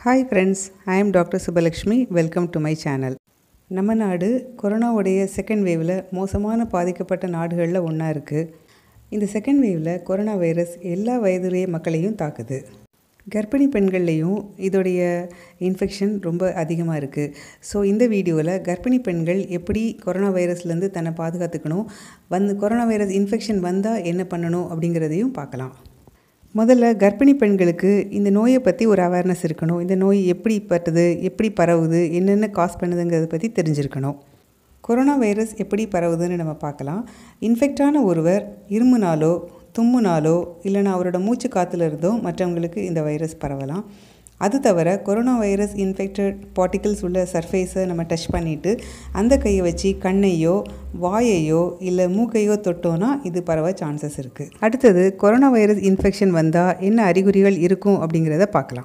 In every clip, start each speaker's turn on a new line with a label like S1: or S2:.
S1: hi friends I am doctor Subhalakshmi welcome to my channel நம்ம நாடு கொரோனாவுடைய second வேவில் மோசமான பாதிக்கப்பட்ட நாடுகளில் ஒன்றா இருக்குது இந்த செகண்ட் வேவில் கொரோனா வைரஸ் எல்லா வயதுடைய மக்களையும் தாக்குது கர்ப்பிணி பெண்கள்லேயும் இதோடைய இன்ஃபெக்ஷன் ரொம்ப அதிகமாக இருக்குது ஸோ இந்த வீடியோவில் கர்ப்பிணி பெண்கள் எப்படி கொரோனா வைரஸ்லேருந்து தன்னை பாதுகாத்துக்கணும் வந்து கொரோனா வைரஸ் இன்ஃபெக்ஷன் வந்தால் என்ன பண்ணணும் அப்படிங்கிறதையும் பார்க்கலாம் முதல்ல கர்ப்பிணி பெண்களுக்கு இந்த நோயை பற்றி ஒரு அவேர்னஸ் இருக்கணும் இந்த நோய் எப்படி பட்டுது எப்படி பரவுது என்னென்ன காஸ் பண்ணுதுங்கிறத பற்றி தெரிஞ்சிருக்கணும் கொரோனா வைரஸ் எப்படி பரவுதுன்னு நம்ம பார்க்கலாம் இன்ஃபெக்டான ஒருவர் இருமுனாலோ தும்முனாலோ இல்லைனா அவரோட மூச்சு காற்றுல இருந்தோ மற்றவங்களுக்கு இந்த வைரஸ் பரவலாம் அது தவிர கொரோனா வைரஸ் இன்ஃபெக்டட் பார்ட்டிகிள்ஸ் உள்ள சர்ஃபேஸை நம்ம டச் பண்ணிவிட்டு அந்த கையை வச்சு கண்ணையோ வாயையோ இல்லை மூக்கையோ தொட்டோன்னா இது பரவ சான்சஸ் இருக்குது அடுத்தது கொரோனா வைரஸ் இன்ஃபெக்ஷன் வந்தால் என்ன அறிகுறிகள் இருக்கும் அப்படிங்கிறத பார்க்கலாம்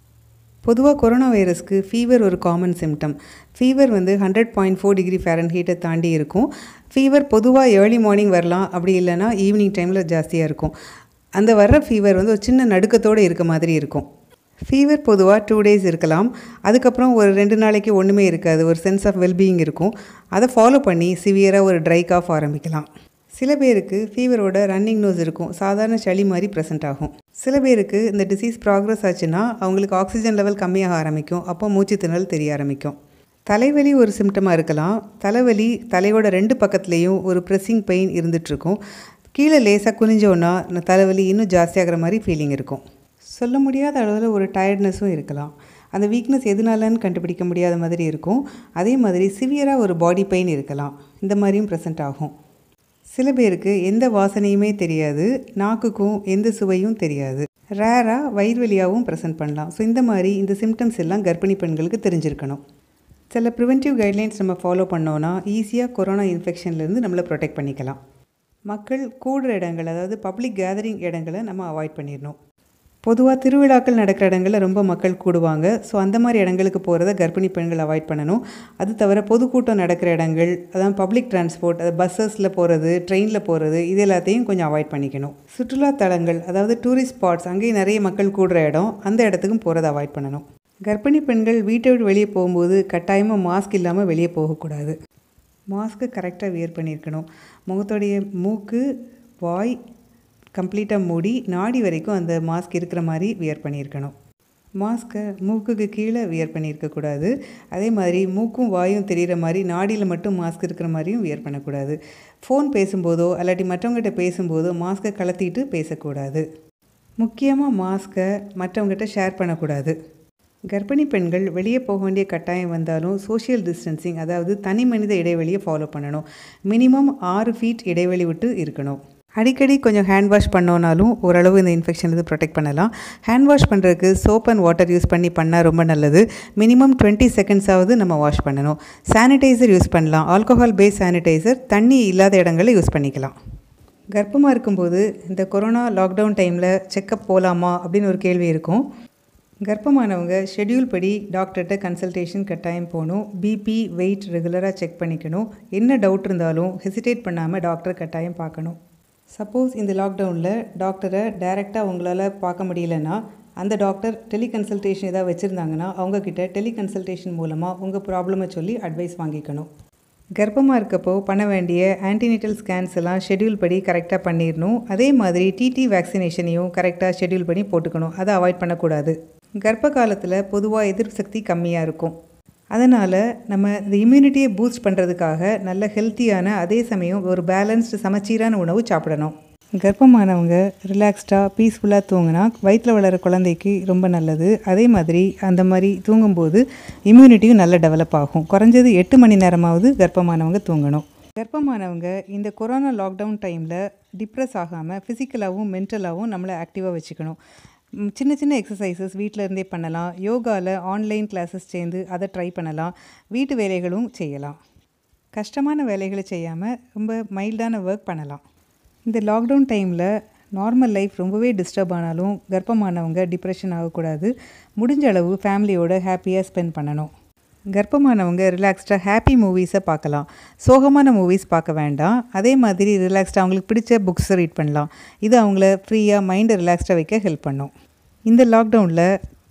S1: பொதுவாக கொரோனா வைரஸ்க்கு ஃபீவர் ஒரு காமன் சிம்டம் ஃபீவர் வந்து ஹண்ட்ரட் பாயிண்ட் ஃபோர் டிகிரி ஃபேரன் ஹீட்டை தாண்டி இருக்கும் ஃபீவர் பொதுவாக ஏர்லி மார்னிங் வரலாம் அப்படி இல்லைன்னா ஈவினிங் டைமில் ஜாஸ்தியாக இருக்கும் அந்த வர்ற ஃபீவர் வந்து ஒரு சின்ன நடுக்கத்தோடு இருக்க மாதிரி இருக்கும் ஃபீவர் பொதுவாக டூ டேஸ் இருக்கலாம் அதுக்கப்புறம் ஒரு ரெண்டு நாளைக்கு ஒன்றுமே இருக்காது ஒரு சென்ஸ் ஆஃப் வெல்பீயிங் இருக்கும் அதை ஃபாலோ பண்ணி சிவியராக ஒரு ட்ரை காஃப் ஆரம்பிக்கலாம் சில பேருக்கு ஃபீவரோட ரன்னிங் நோஸ் இருக்கும் சாதாரண சளி மாதிரி ப்ரெசென்ட் ஆகும் சில பேருக்கு இந்த டிசீஸ் ப்ராக்ரஸ் ஆச்சுன்னா அவங்களுக்கு ஆக்சிஜன் லெவல் கம்மியாக ஆரம்பிக்கும் அப்போ மூச்சு திணறல் தெரிய ஆரம்பிக்கும் தலைவலி ஒரு சிம்டமாக இருக்கலாம் தலைவலி தலையோட ரெண்டு பக்கத்துலேயும் ஒரு ப்ரெஸ்ஸிங் பெயின் இருந்துகிட்ருக்கும் கீழே லேசாக குனிஞ்சோன்னா தலைவலி இன்னும் ஜாஸ்தியாகிற மாதிரி ஃபீலிங் இருக்கும் சொல்ல முடியாத அளவில் ஒரு டயர்ட்னஸும் இருக்கலாம் அந்த வீக்னஸ் எதுனாலன்னு கண்டுபிடிக்க முடியாத மாதிரி இருக்கும் அதே மாதிரி சிவியராக ஒரு பாடி பெயின் இருக்கலாம் இந்த மாதிரியும் ப்ரெசென்ட் ஆகும் சில பேருக்கு எந்த வாசனையுமே தெரியாது நாக்குக்கும் எந்த சுவையும் தெரியாது ரேராக வயிறு வலியாகவும் ப்ரெசென்ட் பண்ணலாம் ஸோ இந்த மாதிரி இந்த சிம்டம்ஸ் எல்லாம் கர்ப்பிணி பெண்களுக்கு தெரிஞ்சிருக்கணும் சில ப்ரிவென்டிவ் கைட்லைன்ஸ் நம்ம ஃபாலோ பண்ணோன்னா ஈஸியாக கொரோனா இன்ஃபெக்ஷன்லேருந்து நம்மளை ப்ரொடெக்ட் பண்ணிக்கலாம் மக்கள் கூடுற இடங்கள் அதாவது பப்ளிக் கேதரிங் இடங்களை நம்ம அவாய்ட் பண்ணிடணும் பொதுவாக திருவிழாக்கள் நடக்கிற இடங்களில் ரொம்ப மக்கள் கூடுவாங்க ஸோ அந்த மாதிரி இடங்களுக்கு போகிறத கர்ப்பிணி பெண்கள் அவாய்ட் பண்ணணும் அது தவிர பொதுக்கூட்டம் நடக்கிற இடங்கள் அதான் பப்ளிக் டிரான்ஸ்போர்ட் அது பஸ்ஸஸில் போகிறது ட்ரெயினில் போகிறது இது எல்லாத்தையும் கொஞ்சம் அவாய்ட் பண்ணிக்கணும் சுற்றுலா தலங்கள் அதாவது டூரிஸ்ட் ஸ்பாட்ஸ் அங்கேயும் நிறைய மக்கள் கூடுற இடம் அந்த இடத்துக்கும் போகிறத அவாய்ட் பண்ணணும் கர்ப்பிணி பெண்கள் வீட்டை விட்டு வெளியே போகும்போது கட்டாயமாக மாஸ்க் இல்லாமல் வெளியே போகக்கூடாது மாஸ்க்கு கரெக்டாக வியர் பண்ணியிருக்கணும் முகத்தோடைய மூக்கு வாய் கம்ப்ளீட்டாக மூடி நாடி வரைக்கும் அந்த மாஸ்க் இருக்கிற மாதிரி வியர் பண்ணியிருக்கணும் மாஸ்க்கை மூக்குக்கு கீழே வியர் பண்ணியிருக்கக்கூடாது அதே மாதிரி மூக்கும் வாயும் தெரிகிற மாதிரி நாடியில் மட்டும் மாஸ்க் இருக்கிற மாதிரியும் வியர் பண்ணக்கூடாது ஃபோன் பேசும்போதோ அல்லாட்டி மற்றவங்ககிட்ட பேசும்போதோ மாஸ்க்கை கலத்திட்டு பேசக்கூடாது முக்கியமாக மாஸ்க்கை மற்றவங்ககிட்ட ஷேர் பண்ணக்கூடாது கர்ப்பிணி பெண்கள் வெளியே போக வேண்டிய கட்டாயம் வந்தாலும் சோஷியல் டிஸ்டன்சிங் அதாவது தனி மனித இடைவெளியை ஃபாலோ பண்ணணும் மினிமம் ஆறு ஃபீட் இடைவெளி விட்டு இருக்கணும் அடிக்கடி கொஞ்சம் ஹேண்ட் வாஷ் பண்ணோனாலும் ஓரளவு இந்த இன்ஃபெக்ஷன்லேருந்து ப்ரொடெக்ட் பண்ணலாம் ஹேண்ட் வாஷ் பண்ணுறதுக்கு சோப் அண்ட் வாட்டர் யூஸ் பண்ணி பண்ணால் ரொம்ப நல்லது மினிமம் டுவெண்ட்டி செகண்ட்ஸாவது நம்ம வாஷ் பண்ணணும் சானிடைசர் யூஸ் பண்ணலாம் ஆல்கஹால் பேஸ் சானிடைசர் தண்ணி இல்லாத இடங்களில் யூஸ் பண்ணிக்கலாம் கர்ப்பமாக இருக்கும்போது இந்த கொரோனா லாக்டவுன் டைமில் செக்கப் போகலாமா அப்படின்னு ஒரு கேள்வி இருக்கும் கர்ப்பமானவங்க ஷெட்யூல் படி டாக்டர்கிட்ட கன்சல்டேஷன் கட்டாயம் போகணும் பிபி வெயிட் ரெகுலராக செக் பண்ணிக்கணும் என்ன டவுட் இருந்தாலும் ஹெசிடேட் பண்ணாமல் டாக்டர் கட்டாயம் பார்க்கணும் சப்போஸ் இந்த லாக்டவுனில் டாக்டரை டைரெக்டாக உங்களால் பார்க்க முடியலன்னா அந்த டாக்டர் டெலிகன்சல்டேஷன் ஏதாவது வச்சுருந்தாங்கன்னா அவங்கக்கிட்ட டெலிகன்சல்டேஷன் மூலமாக உங்கள் ப்ராப்ளமை சொல்லி அட்வைஸ் வாங்கிக்கணும் கர்ப்பமாக இருக்கப்போ பண்ண வேண்டிய ஆன்டினேட்டல் ஸ்கேன்ஸ் எல்லாம் ஷெட்யூல் படி கரெக்டாக பண்ணிடணும் அதே மாதிரி டிடி வேக்சினேஷனையும் கரெக்டாக ஷெட்யூல் பண்ணி போட்டுக்கணும் அதை அவாய்ட் பண்ணக்கூடாது கர்ப்ப காலத்தில் பொதுவாக எதிர்ப்பு சக்தி கம்மியாக இருக்கும் அதனால் நம்ம இந்த இம்யூனிட்டியை பூஸ்ட் பண்ணுறதுக்காக நல்ல ஹெல்த்தியான அதே சமயம் ஒரு பேலன்ஸ்டு சமச்சீரான உணவு சாப்பிடணும் கர்ப்பமானவங்க ரிலாக்ஸ்டாக பீஸ்ஃபுல்லாக தூங்கினா வயிற்றில் வளர குழந்தைக்கு ரொம்ப நல்லது அதே மாதிரி அந்த மாதிரி தூங்கும்போது இம்யூனிட்டியும் நல்லா டெவலப் ஆகும் குறைஞ்சது எட்டு மணி நேரமாவது கர்ப்பமானவங்க தூங்கணும் கர்ப்பமானவங்க இந்த கொரோனா லாக்டவுன் டைமில் டிப்ரெஸ் ஆகாமல் ஃபிசிக்கலாகவும் மென்டலாகவும் நம்மளை ஆக்டிவாக வச்சுக்கணும் சின்ன சின்ன எக்ஸசைசஸ் வீட்டில் இருந்தே பண்ணலாம் யோகாவில் ஆன்லைன் கிளாஸஸ் சேர்ந்து அதை ட்ரை பண்ணலாம் வீட்டு வேலைகளும் செய்யலாம் கஷ்டமான வேலைகளை செய்யாமல் ரொம்ப மைல்டான ஒர்க் பண்ணலாம் இந்த லாக்டவுன் டைமில் நார்மல் லைஃப் ரொம்பவே டிஸ்டர்ப் ஆனாலும் கர்ப்பமானவங்க டிப்ரெஷன் ஆகக்கூடாது முடிஞ்ச அளவு ஃபேமிலியோட ஹாப்பியாக ஸ்பெண்ட் பண்ணணும் கர்ப்பமானவங்க ரிலாக்ஸ்டாக ஹாப்பி மூவிஸை பார்க்கலாம் சோகமான மூவிஸ் பார்க்க வேண்டாம் அதே மாதிரி ரிலாக்ஸ்டாக அவங்களுக்கு பிடிச்ச புக்ஸை ரீட் பண்ணலாம் இது அவங்கள ஃப்ரீயாக மைண்டை ரிலாக்ஸ்டாக வைக்க ஹெல்ப் பண்ணும் இந்த லாக்டவுனில்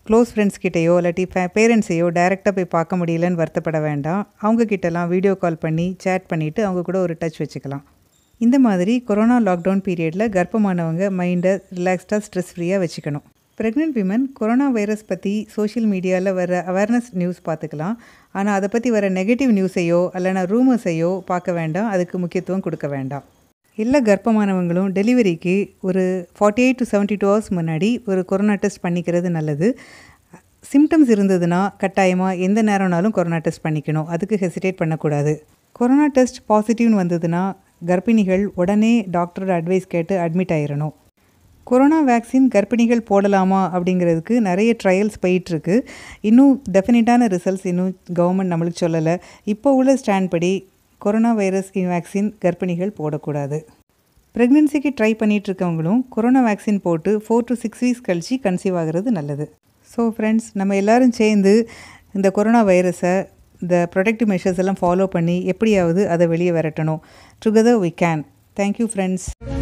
S1: க்ளோஸ் ஃப்ரெண்ட்ஸ் கிட்டேயோ இல்லாட்டி பேரண்ட்ஸையோ டைரெக்டாக போய் பார்க்க முடியலன்னு வருத்தப்பட வேண்டாம் அவங்க கிட்டலாம் வீடியோ கால் பண்ணி சேட் பண்ணிவிட்டு அவங்க கூட ஒரு டச் வச்சுக்கலாம் இந்த மாதிரி கொரோனா லாக்டவுன் பீரியடில் கர்ப்பமானவங்க மைண்டை ரிலாக்ஸ்டாக ஸ்ட்ரெஸ் ஃப்ரீயாக வச்சுக்கணும் ப்ரெக்னென்ட் விமன் கொரோனா வைரஸ் பற்றி சோஷியல் மீடியாவில் வர அவேர்னஸ் நியூஸ் பார்த்துக்கலாம் ஆனால் அதை பற்றி வர நெகட்டிவ் நியூஸையோ இல்லைனா ரூமர்ஸையோ பார்க்க வேண்டாம் அதுக்கு முக்கியத்துவம் கொடுக்க வேண்டாம் எல்லா கர்ப்பமானவங்களும் டெலிவரிக்கு ஒரு forty eight to seventy two hours முன்னாடி ஒரு கொரோனா டெஸ்ட் பண்ணிக்கிறது நல்லது சிம்டம்ஸ் இருந்ததுன்னா கட்டாயமாக எந்த நேரம்னாலும் கொரோனா டெஸ்ட் பண்ணிக்கணும் அதுக்கு ஹெசிடேட் பண்ணக்கூடாது கொரோனா டெஸ்ட் பாசிட்டிவ்னு வந்ததுன்னா கர்ப்பிணிகள் உடனே டாக்டரோட அட்வைஸ் கேட்டு அட்மிட் ஆயிடணும் கொரோனா வேக்சின் கர்ப்பிணிகள் போடலாமா அப்படிங்கிறதுக்கு நிறைய ட்ரையல்ஸ் போயிட்டுருக்கு இன்னும் டெஃபினட்டான ரிசல்ட்ஸ் இன்னும் கவர்மெண்ட் நம்மளுக்கு சொல்லலை இப்போ உள்ள ஸ்டாண்ட் படி கொரோனா வைரஸ் வேக்சின் கர்ப்பிணிகள் போடக்கூடாது ப்ரெக்னென்சிக்கு ட்ரை பண்ணிகிட்டு இருக்கவங்களும் கொரோனா வேக்சின் போட்டு ஃபோர் டு சிக்ஸ் வீக்ஸ் கழித்து கன்சீவ் ஆகிறது நல்லது ஸோ ஃப்ரெண்ட்ஸ் நம்ம எல்லோரும் சேர்ந்து இந்த கொரோனா வைரஸை இந்த ப்ரொடெக்டிவ் மெஷர்ஸ் எல்லாம் ஃபாலோ பண்ணி எப்படியாவது அதை வெளியே விரட்டணும் together we can thank you friends